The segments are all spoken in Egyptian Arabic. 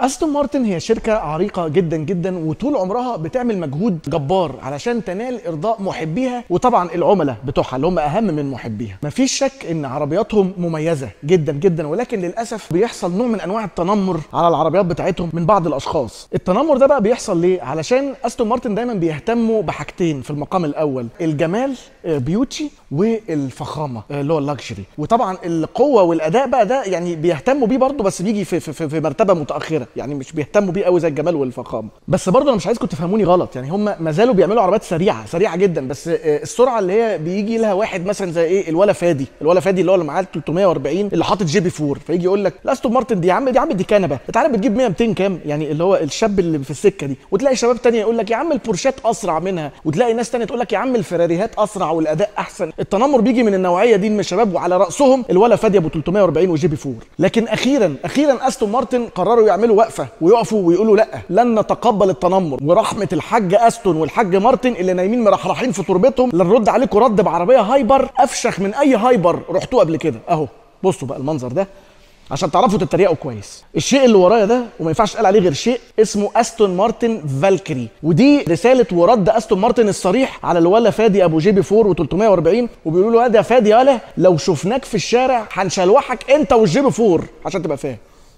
استون مارتن هي شركه عريقه جدا جدا وطول عمرها بتعمل مجهود جبار علشان تنال ارضاء محبيها وطبعا العملاء بتوعها اللي هم اهم من محبيها مفيش شك ان عربياتهم مميزه جدا جدا ولكن للاسف بيحصل نوع من انواع التنمر على العربيات بتاعتهم من بعض الاشخاص التنمر ده بقى بيحصل ليه علشان استون مارتن دايما بيهتموا بحاجتين في المقام الاول الجمال آه، بيوتي والفخامه آه، اللي هو اللكجري وطبعا القوه والاداء بقى ده يعني بيهتموا بيه برضه بس بيجي في, في, في مرتبه متاخره يعني مش بيهتموا بيه قوي زي الجمال والفخامه بس برضه انا مش عايزكم تفهموني غلط يعني هم ما زالوا بيعملوا عربيات سريعه سريعه جدا بس آه، السرعه اللي هي بيجي لها واحد مثلا زي ايه الولا فادي الولا فادي اللي هو اللي معاه 340 اللي حاطط جي بي 4 فيجي يقول لك لا استون مارتن دي يا عم دي يا عم دي كنبه انت عارف بتجيب 100 200 كام يعني اللي هو الشاب اللي في السكه دي وتلاقي شباب تانية يقول لك يا عم البورشات اسرع منها وتلاقي ناس تانية تقول لك يا عم الفراريهات اسرع والاداء احسن التنمر بيجي من النوعيه دي من الشباب وعلى راسهم الولا فادي ابو 340 وجي بي 4 لكن اخيرا اخيرا استون مارتن قرروا يعملوا وقفه ويقفوا ويقولوا لا لن نتقبل التنمر ورحمه الحاج استون والحاج مارتن اللي نايمين مرحرحين في تربتهم لنرد عليكم رد بعربيه هايبر افشخ من اي هايبر رحتوه قبل كده اهو بصوا بقى المنظر ده عشان تعرفوا تتريقوا كويس الشيء اللي ورايا ده وما ينفعش اتقال عليه غير شيء اسمه استون مارتن فالكري ودي رساله ورد استون مارتن الصريح على الولا فادي ابو جي بي 4 و340 وبيقولوا له يا ده فادي يالا لو شفناك في الشارع هنشلوحك انت والجي بي 4 عشان تبقى فاهم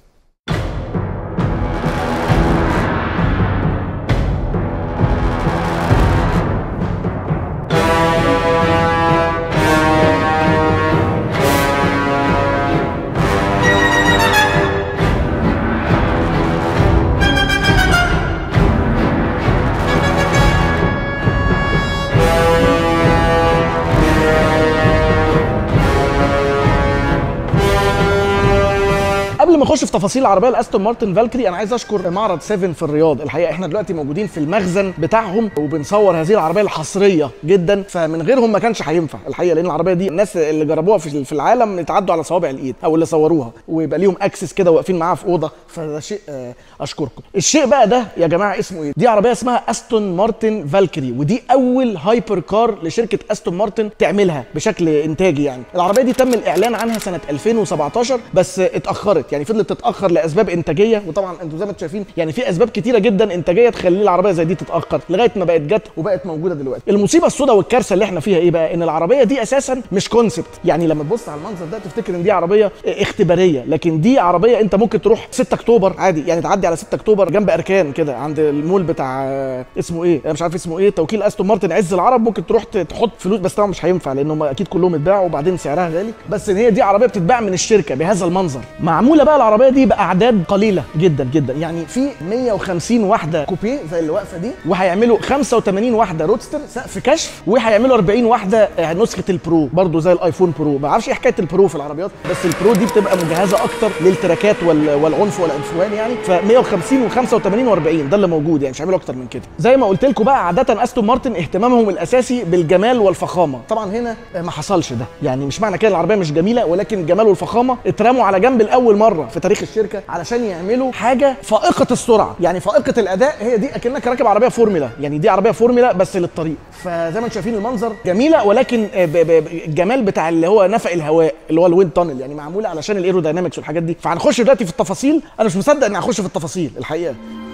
قبل ما اخش في تفاصيل العربيه الاستون مارتن فالكري انا عايز اشكر معرض 7 في الرياض الحقيقه احنا دلوقتي موجودين في المخزن بتاعهم وبنصور هذه العربيه الحصريه جدا فمن غيرهم ما كانش هينفع الحقيقه لان العربيه دي الناس اللي جربوها في في العالم يتعدوا على صوابع الايد او اللي صوروها ويبقى ليهم اكسس كده واقفين معاها في اوضه فده شيء آه، اشكركم الشيء بقى ده يا جماعه اسمه ايه دي عربيه اسمها استون مارتن فالكري ودي اول هايبر كار لشركه استون مارتن تعملها بشكل انتاجي يعني العربيه دي تم الاعلان عنها سنه 2017 بس اتاخرت يعني فضلت تتاخر لاسباب انتاجيه وطبعا انتوا زي ما انتم شايفين يعني في اسباب كتيره جدا انتاجيه تخلي العربيه زي دي تتاخر لغايه ما بقت جت وبقت موجوده دلوقتي المصيبه السوداء والكارثه اللي احنا فيها ايه بقى ان العربيه دي اساسا مش كونسبت يعني لما تبص على المنظر ده تفتكر ان دي عربيه اختباريه لكن دي عربيه انت ممكن تروح 6 اكتوبر عادي يعني تعدي على 6 اكتوبر جنب اركان كده عند المول بتاع آه، اسمه ايه انا مش عارف اسمه ايه توكيل استون مارتن عز العرب ممكن تروح ت- تحط فلوس بس طبعا مش هينفع لان هم اكيد كلهم اتباعوا وبعدين سعرها غالي بس ان هي دي عربيه بتتباع من الشركه بهذا المنظر معموله بقى العربيه دي باعداد قليله جدا جدا يعني في 150 واحده كوبيه زي اللي واقفه دي وهيعملوا 85 واحده روتستر سقف كشف وهيعملوا 40 واحده آه، نسخه البرو برضو زي الايفون برو ما اعرفش ايه حكايه البرو في العربيات بس البرو دي بتبقى مجهزه اكتر للتراكات وال- والعنف والعنفوان يعني ف 150 و85 و40 ده اللي موجود يعني مش هيعملوا اكتر من كده زي ما قلت لكم بقى عاده استون مارتن اهتمامهم الاساسي بالجمال والفخامه طبعا هنا آه، ما حصلش ده يعني مش معنى كده العربيه مش جميله ولكن الجمال والفخامه اترموا على جنب لاول مره في تاريخ الشركه علشان يعملوا حاجه فائقه السرعه يعني فائقه الاداء هي دي اكنك راكب عربيه فورمولا يعني دي عربيه فورمولا بس للطريق فزي ما انتم شايفين المنظر جميله ولكن آه، ب- ب- ب- الجمال بتاع اللي هو نفق الهواء اللي هو الويند تانل يعني معموله علشان الايروداينامكس والحاجات دي فهنخش دلوقتي في التفاصيل انا مش مصدق اني هخش في التفاصيل الحقيقه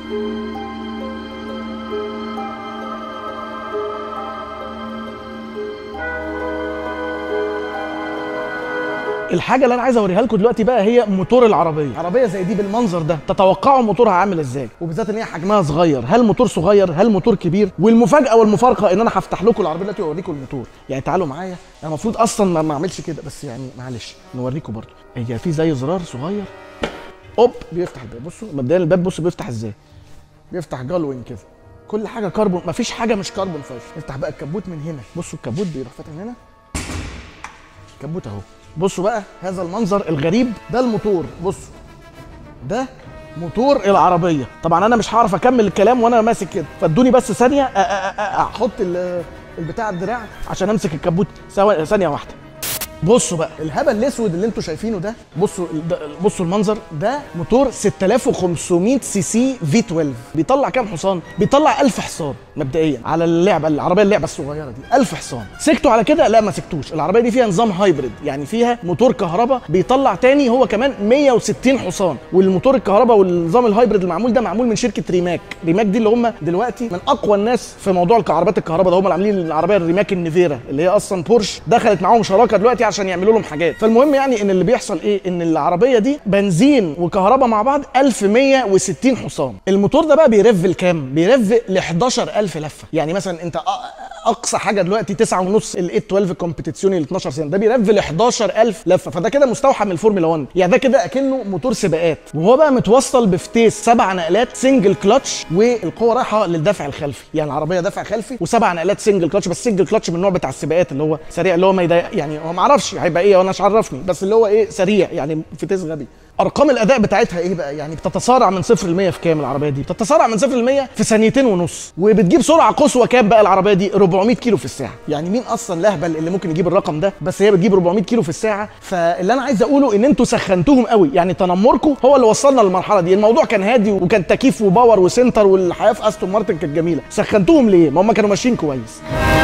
الحاجه اللي انا عايز اوريها لكم دلوقتي بقى هي موتور العربيه عربيه زي دي بالمنظر ده تتوقعوا موتورها عامل ازاي وبالذات ان هي حجمها صغير هل موتور صغير هل موتور كبير والمفاجاه والمفارقه ان انا هفتح لكم العربيه دلوقتي واوريكم الموتور يعني تعالوا معايا انا المفروض اصلا ما- ما اعملش كده بس يعني معلش نوريكم برضو هي في زي زرار صغير اوب بيفتح الباب بصوا مبدئيا الباب بصوا بيفتح ازاي بيفتح جالوين كده كل حاجه كربون مفيش حاجه مش كربون فايبر نفتح بقى الكبوت من هنا بصوا الكبوت بيروح فاتح من هنا كبوت اهو بصوا بقى هذا المنظر الغريب ده الموتور بصوا ده موتور العربيه طبعا انا مش هعرف اكمل الكلام وانا ماسك كده فادوني بس ثانيه أ- أ- أ- احط ال- البتاع الدراع عشان امسك الكبوت سوا- ثانيه واحده بصوا بقى الهبل الاسود اللي انتوا شايفينه ده بصوا ده بصوا المنظر ده موتور 6500 سي سي في 12 بيطلع كام حصان بيطلع 1000 حصان مبدئيا على اللعبه العربيه اللعبه الصغيره دي 1000 حصان سكتوا على كده لا ما سكتوش العربيه دي فيها نظام هايبريد يعني فيها موتور كهرباء بيطلع تاني هو كمان 160 حصان والموتور الكهرباء والنظام الهايبريد المعمول ده معمول من شركه ريماك ريماك دي اللي هم دلوقتي من اقوى الناس في موضوع الكهربات الكهرباء ده هم اللي عاملين العربيه الريماك النيفيرا اللي هي اصلا بورش دخلت معاهم شراكه دلوقتي عشان يعملوا لهم حاجات فالمهم يعني ان اللي بيحصل ايه ان العربيه دي بنزين وكهرباء مع بعض 1160 حصان الموتور ده بقى بيرف لكام بيرف ل 11000 لفه يعني مثلا انت اقصى حاجه دلوقتي 9 ونص ال 812 كومبيتيسيوني ال 12 سنه ده بيرف ل 11000 لفه فده كده مستوحى من الفورمولا 1 يعني ده كده اكنه موتور سباقات وهو بقى متوصل بفتيس سبع نقلات سنجل كلتش والقوه رايحه للدفع الخلفي يعني العربيه دفع خلفي وسبع نقلات سنجل كلتش بس سنجل كلتش من النوع بتاع السباقات اللي هو سريع اللي هو ما يضايق يعني هو ما اعرفش هيبقى ايه وانا مش عرفني بس اللي هو ايه سريع يعني فتيس غبي ارقام الاداء بتاعتها ايه بقى يعني بتتصارع من 0 ل 100 في كام العربيه دي بتتصارع من 0 ل 100 في ثانيتين ونص وبتجيب سرعه قصوى كام بقى العربيه دي 400 كيلو في الساعه يعني مين اصلا لهبل اللي ممكن يجيب الرقم ده بس هي بتجيب 400 كيلو في الساعه فاللي انا عايز اقوله ان انتوا سخنتوهم قوي يعني تنمركم هو اللي وصلنا للمرحله دي الموضوع كان هادي وكان تكييف وباور وسنتر والحياه في استون مارتن كانت جميله سخنتوهم ليه ما هم كانوا ماشيين كويس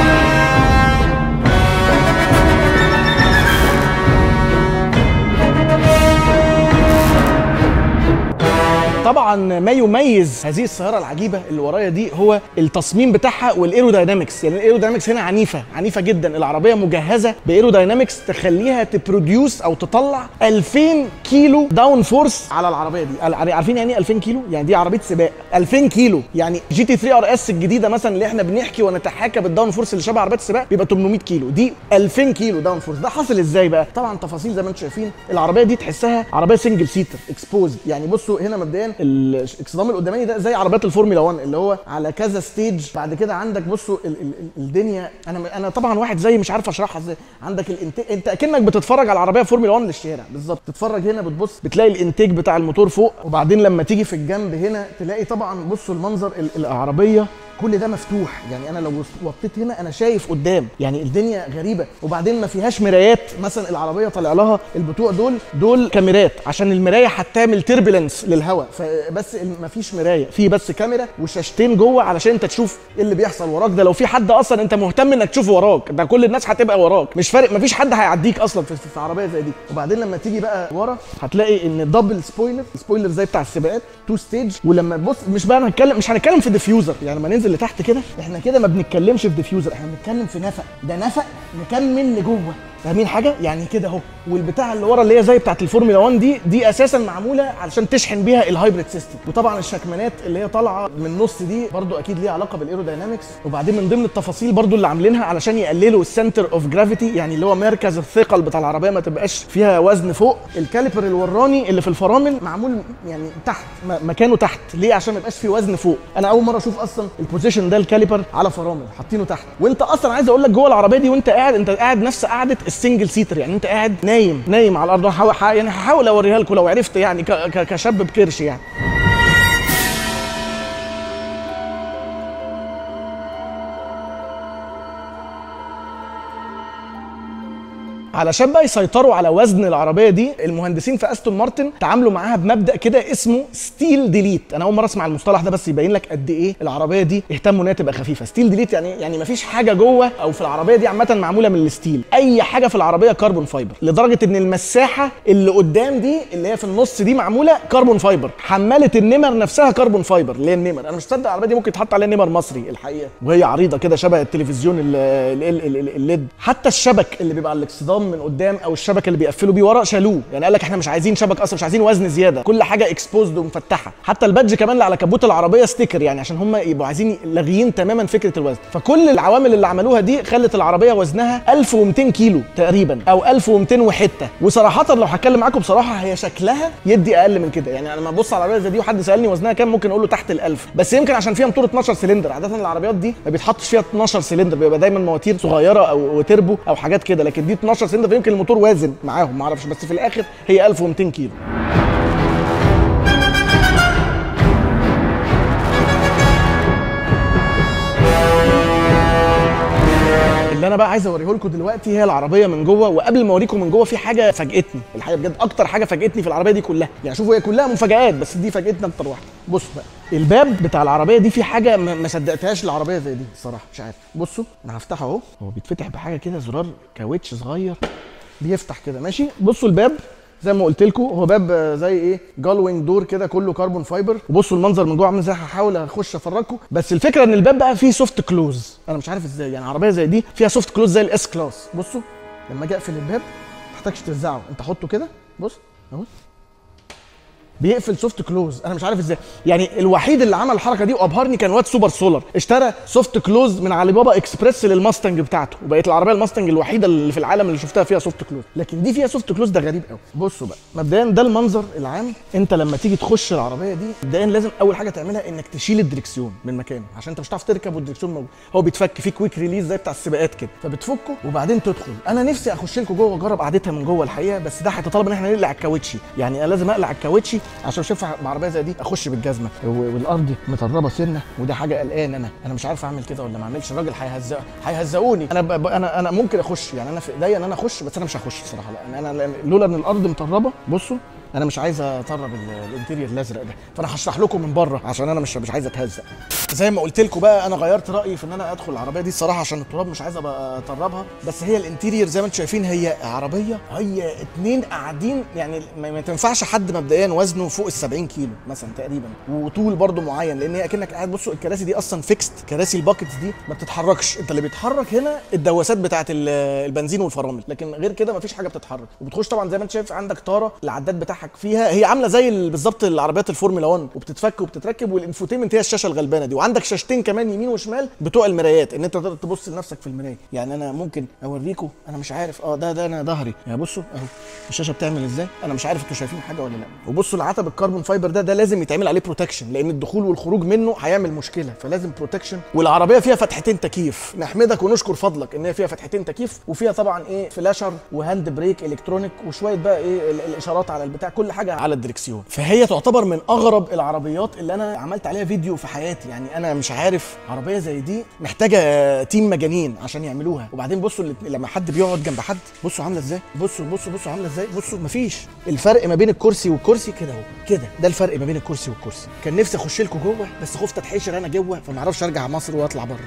طبعا ما يميز هذه السياره العجيبه اللي ورايا دي هو التصميم بتاعها والايروداينامكس يعني الايروداينامكس هنا عنيفه عنيفه جدا العربيه مجهزه بايروداينامكس تخليها تبروديوس او تطلع 2000 كيلو داون فورس على العربيه دي عارفين يعني ايه 2000 كيلو يعني دي عربيه سباق 2000 كيلو يعني جي تي 3 ار اس الجديده مثلا اللي احنا بنحكي ونتحاكى بالداون فورس اللي شبه عربيات السباق بيبقى 800 كيلو دي 2000 كيلو داون فورس ده حاصل ازاي بقى طبعا تفاصيل زي ما انتم شايفين العربيه دي تحسها عربيه سنجل سيتر اكسبوز يعني بصوا هنا مبدئيا الاكسدام القداماني ده زي عربيات الفورمولا 1 اللي هو على كذا ستيج بعد كده عندك بصوا ال ال الدنيا انا انا طبعا واحد زي مش عارف اشرحها ازاي عندك الانتاج انت اكنك بتتفرج على عربيه فورمولا 1 للشارع بالظبط تتفرج هنا بتبص بتلاقي الانتاج بتاع الموتور فوق وبعدين لما تيجي في الجنب هنا تلاقي طبعا بصوا المنظر العربيه كل ده مفتوح يعني انا لو وطيت هنا انا شايف قدام يعني الدنيا غريبه وبعدين ما فيهاش مرايات مثلا العربيه طالع لها البتوع دول دول كاميرات عشان المرايه هتعمل تربلنس للهواء فبس ما فيش مرايه في بس كاميرا وشاشتين جوه علشان انت تشوف ايه اللي بيحصل وراك ده لو في حد اصلا انت مهتم انك تشوفه وراك ده كل الناس هتبقى وراك مش فارق ما فيش حد هيعديك اصلا في, في عربيه زي دي وبعدين لما تيجي بقى ورا هتلاقي ان دبل سبويلر سبويلر زي بتاع السباقات تو ستيج ولما تبص مش بقى هنتكلم مش هنتكلم في ديفيوزر يعني لما ننزل لتحت كده احنا كده ما بنتكلمش في ديفيوزر احنا بنتكلم في نفق ده نفق مكمل لجوه فاهمين حاجه يعني كده اهو والبتاع اللي ورا اللي هي زي بتاعه الفورمولا 1 دي دي اساسا معموله علشان تشحن بيها الهايبريد سيستم وطبعا الشكمانات اللي هي طالعه من النص دي برضو اكيد ليها علاقه بالايروداينامكس وبعدين من ضمن التفاصيل برضو اللي عاملينها علشان يقللوا السنتر اوف جرافيتي يعني اللي هو مركز الثقل بتاع العربيه ما تبقاش فيها وزن فوق الكاليبر الوراني اللي في الفرامل معمول يعني تحت مكانه تحت ليه عشان ما يبقاش فيه وزن فوق انا اول مره اشوف اصلا البوزيشن ده الكاليبر على فرامل حاطينه تحت وانت اصلا عايز اقول لك جوه العربيه دي وانت قاعد انت قاعد نفس قعده السنجل سيتر يعني انت قاعد نايم نايم على الارض هحاول يعني هحاول اوريها لكم لو عرفت يعني كشاب بكرش يعني علشان بقى يسيطروا على وزن العربيه دي المهندسين في استون مارتن تعاملوا معاها بمبدا كده اسمه ستيل ديليت انا اول مره اسمع المصطلح ده بس يبين لك قد ايه العربيه دي اهتموا انها تبقى خفيفه ستيل ديليت يعني يعني مفيش حاجه جوه او في العربيه دي عامه معموله من الستيل اي حاجه في العربيه كربون فايبر لدرجه ان المساحه اللي قدام دي اللي هي في النص دي معموله كربون فايبر حماله النمر نفسها كربون فايبر اللي هي النمر انا مش مصدق العربيه دي ممكن يتحط عليها نمر مصري الحقيقه وهي عريضه كده شبه التلفزيون الليد حتى الشبك اللي بيبقى على الاكسدام من قدام او الشبكه اللي بيقفلوا بيه ورا شالوه يعني قال لك احنا مش عايزين شبك اصلا مش عايزين وزن زياده كل حاجه اكسبوزد ومفتحه حتى البادج كمان اللي على كبوت العربيه ستيكر يعني عشان هم يبقوا عايزين لاغيين تماما فكره الوزن فكل العوامل اللي عملوها دي خلت العربيه وزنها 1200 كيلو تقريبا او 1200 وحته وصراحه لو هتكلم معاكم بصراحه هي شكلها يدي اقل من كده يعني انا لما ابص على العربيه زي دي وحد سالني وزنها كام ممكن اقول له تحت ال1000 بس يمكن عشان فيها موتور 12 سلندر عاده العربيات دي ما بيتحطش فيها 12 سلندر بيبقى دايما مواتير صغيره او تربو او حاجات كده لكن دي 12 سلندر فيمكن الموتور وازن معاهم ما اعرفش بس في الاخر هي 1200 كيلو اللي انا بقى عايز اوريه لكم دلوقتي هي العربيه من جوه وقبل ما اوريكم من جوه في حاجه فاجئتني الحقيقه بجد اكتر حاجه فاجئتني في العربيه دي كلها يعني شوفوا هي كلها مفاجآت بس دي فاجئتني اكتر واحده بصوا بقى الباب بتاع العربيه دي في حاجه ما ما صدقتهاش العربيه زي دي الصراحه مش عارف بصوا انا هفتحه اهو هو بيتفتح بحاجه كده زرار كاوتش صغير بيفتح كده ماشي بصوا الباب زي ما قلت لكم هو باب آه، زي ايه جالوينج دور كده كله كربون فايبر وبصوا المنظر من جوه عامل ازاي هحاول اخش افرجكم بس الفكره ان الباب بقى فيه سوفت كلوز انا مش عارف ازاي يعني عربيه زي دي فيها سوفت كلوز زي الاس كلاس بصوا لما اجي اقفل الباب ما تحتاجش ترزعه انت حطه كده بص اهو بيقفل سوفت كلوز انا مش عارف ازاي يعني الوحيد اللي عمل الحركه دي وابهرني كان واد سوبر سولار اشترى سوفت كلوز من علي بابا اكسبريس للماستنج بتاعته وبقت العربيه الماستنج الوحيده اللي في العالم اللي شفتها فيها سوفت كلوز لكن دي فيها سوفت كلوز ده غريب قوي بصوا بقى مبدئيا ده المنظر العام انت لما تيجي تخش العربيه دي مبدئيا لازم اول حاجه تعملها انك تشيل الدركسيون من مكانه عشان انت مش هتعرف تركب والدركسيون موجود هو بيتفك فيه كويك ريليز زي بتاع السباقات كده فبتفكه وبعدين تدخل انا نفسي اخش لكم جوه واجرب قعدتها من جوه الحقيقه بس ده هيتطلب ان احنا نقلع الكاوتشي يعني انا لازم اقلع الكاوتشي عشان مش ينفع بعربيه زي دي اخش بالجزمه و- والارض متربه سنه وده حاجه قلقان انا انا مش عارف اعمل كده ولا ما اعملش الراجل هيهزق هيهزقوني انا ب... ب- انا انا ممكن اخش يعني انا في ايديا ان انا اخش بس انا مش هخش الصراحه لا انا انا لولا ان الارض متربه بصوا انا مش عايز اطرب ال- الانتيريور الازرق ده فانا هشرح لكم من بره عشان انا مش مش عايز اتهزق زي ما قلت لكم بقى انا غيرت رايي في ان انا ادخل العربيه دي الصراحه عشان التراب مش عايز ابقى اطربها بس هي الانتيريور زي ما انتم شايفين هي عربيه هي اتنين قاعدين يعني ما ما تنفعش حد مبدئيا وزنه فوق ال 70 كيلو مثلا تقريبا وطول برضه معين لان هي اكنك قاعد بصوا الكراسي دي اصلا فيكست كراسي الباكتس دي ما بتتحركش انت اللي بيتحرك هنا الدواسات بتاعه ال- البنزين والفرامل لكن غير كده مفيش حاجه بتتحرك وبتخش طبعا زي ما انت شايف عندك طاره العداد بتاعك فيها هي عامله زي ال- بالظبط العربيات الفورمولا 1 وبتتفك وبتتركب والانفوتيمنت هي الشاشه الغلبانه دي وعندك شاشتين كمان يمين وشمال بتوع المرايات ان انت تقدر تبص لنفسك في المرايه يعني انا ممكن اوريكم انا مش عارف اه ده ده انا ظهري يعني بصوا اهو الشاشه بتعمل ازاي انا مش عارف انتوا شايفين حاجه ولا لا وبصوا العتب الكربون فايبر ده ده لازم يتعمل عليه بروتكشن لان الدخول والخروج منه هيعمل مشكله فلازم بروتكشن والعربيه فيها فتحتين تكييف نحمدك ونشكر فضلك ان هي فيها فتحتين تكييف وفيها طبعا ايه فلاشر وهاند بريك الكترونيك وشويه بقى ايه ال- الاشارات على البتاع كل حاجه على الدركسيون فهي تعتبر من اغرب العربيات اللي انا عملت عليها فيديو في حياتي يعني انا مش عارف عربيه زي دي محتاجه تيم مجانين عشان يعملوها وبعدين بصوا الاتنين- لما حد بيقعد جنب حد بصوا عامله ازاي بصوا بصوا بصوا عامله ازاي بصوا مفيش الفرق ما بين الكرسي والكرسي كده اهو كده ده الفرق ما بين الكرسي والكرسي كان نفسي اخش لكم جوه بس خفت اتحشر انا جوه فما اعرفش ارجع مصر واطلع بره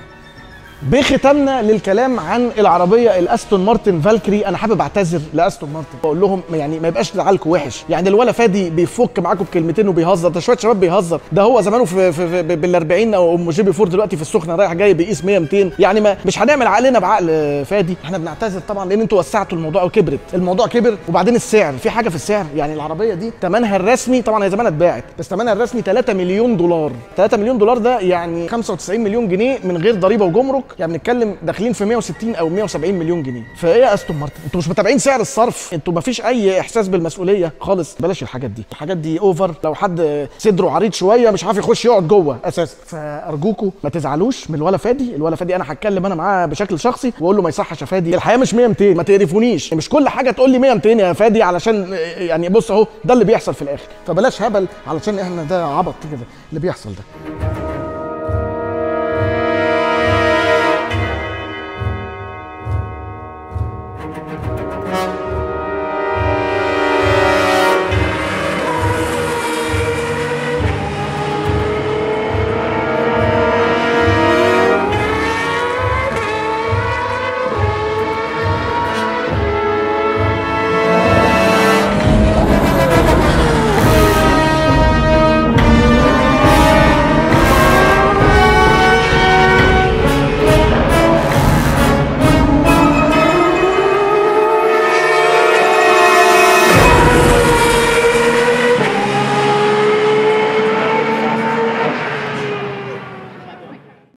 بختامنا للكلام عن العربيه الاستون مارتن فالكري انا حابب اعتذر لاستون مارتن بقول لهم يعني ما يبقاش زعلكم وحش يعني الولا فادي بيفك معاكم بكلمتين وبيهزر ده شويه شباب بيهزر ده هو زمانه في, في, في بال 40 او ام جي بي فور دلوقتي في السخنه رايح جاي بيقيس 100 200 يعني ما مش هنعمل عقلنا بعقل فادي احنا بنعتذر طبعا لان انتوا وسعتوا الموضوع وكبرت الموضوع كبر وبعدين السعر في حاجه في السعر يعني العربيه دي ثمنها الرسمي طبعا هي زمانها اتباعت بس ثمنها الرسمي 3 مليون دولار 3 مليون دولار ده يعني 95 مليون جنيه من غير ضريبه وجمرك يعني بنتكلم داخلين في 160 او 170 مليون جنيه فايه يا استون مارتن انتوا مش متابعين سعر الصرف انتوا ما فيش اي احساس بالمسؤوليه خالص بلاش الحاجات دي الحاجات دي اوفر لو حد صدره عريض شويه مش عارف يخش يقعد جوه اساسا فارجوكوا ما تزعلوش من الولا فادي الولا فادي انا هتكلم انا معاه بشكل شخصي واقول له ما يصحش يا فادي الحياه مش 100 200 ما تقرفونيش مش كل حاجه تقول لي 100 200 يا فادي علشان يعني بص اهو ده اللي بيحصل في الاخر فبلاش هبل علشان احنا ده عبط كده اللي بيحصل ده